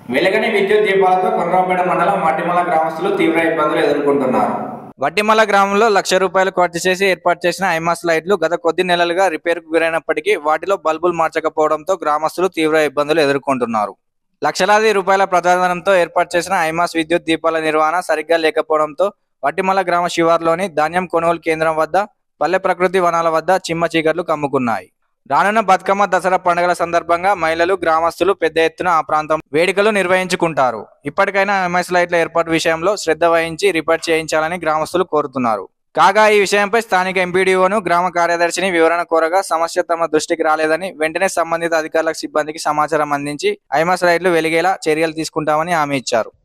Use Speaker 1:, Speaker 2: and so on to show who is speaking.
Speaker 1: వెలగని విద్యుత్ దీపాలతో కొండ్రాపేట మండలం మట్టిమల గ్రామస్తులు తీవ్ర ఇబ్బందులు ఎదుర్కొంటున్నారు వడ్డిమల గ్రామంలో లక్ష రూపాయలు ఖర్చు చేసి ఏర్పాటు చేసిన ఐమాస్ లైట్లు గత కొద్ది నెలలుగా రిపేర్ కు గురైనప్పటికీ వాటిలో బల్బులు మార్చకపోవడంతో గ్రామస్తులు తీవ్ర ఇబ్బందులు ఎదుర్కొంటున్నారు లక్షలాది రూపాయల ప్రతిపాదనంతో ఏర్పాటు చేసిన ఐమాస్ విద్యుత్ దీపాల నిర్వహణ సరిగ్గా లేకపోవడంతో వట్టిమల గ్రామ శివార్లోని ధాన్యం కొనుగోలు కేంద్రం వద్ద పల్లె ప్రకృతి వనాల వద్ద చిమ్మ చీకట్లు కమ్ముకున్నాయి రానున్న బతుకమ్మ దసరా పండుగల సందర్భంగా మహిళలు గ్రామస్తులు పెద్ద ఎత్తున ఆ ప్రాంతం వేడుకలు నిర్వహించుకుంటారు ఇప్పటికైనా ఎంఎస్ లైట్ల ఏర్పాటు విషయంలో శ్రద్ధ వహించి రిపేర్ చేయించాలని గ్రామస్తులు కోరుతున్నారు కాగా ఈ విషయంపై స్థానిక ఎంపీడీఓను గ్రామ కార్యదర్శిని వివరణ కోరగా సమస్య తమ దృష్టికి రాలేదని వెంటనే సంబంధిత అధికారులకు సిబ్బందికి సమాచారం అందించి ఐమాస్ లైట్లు వెలిగేలా చర్యలు తీసుకుంటామని హామీ ఇచ్చారు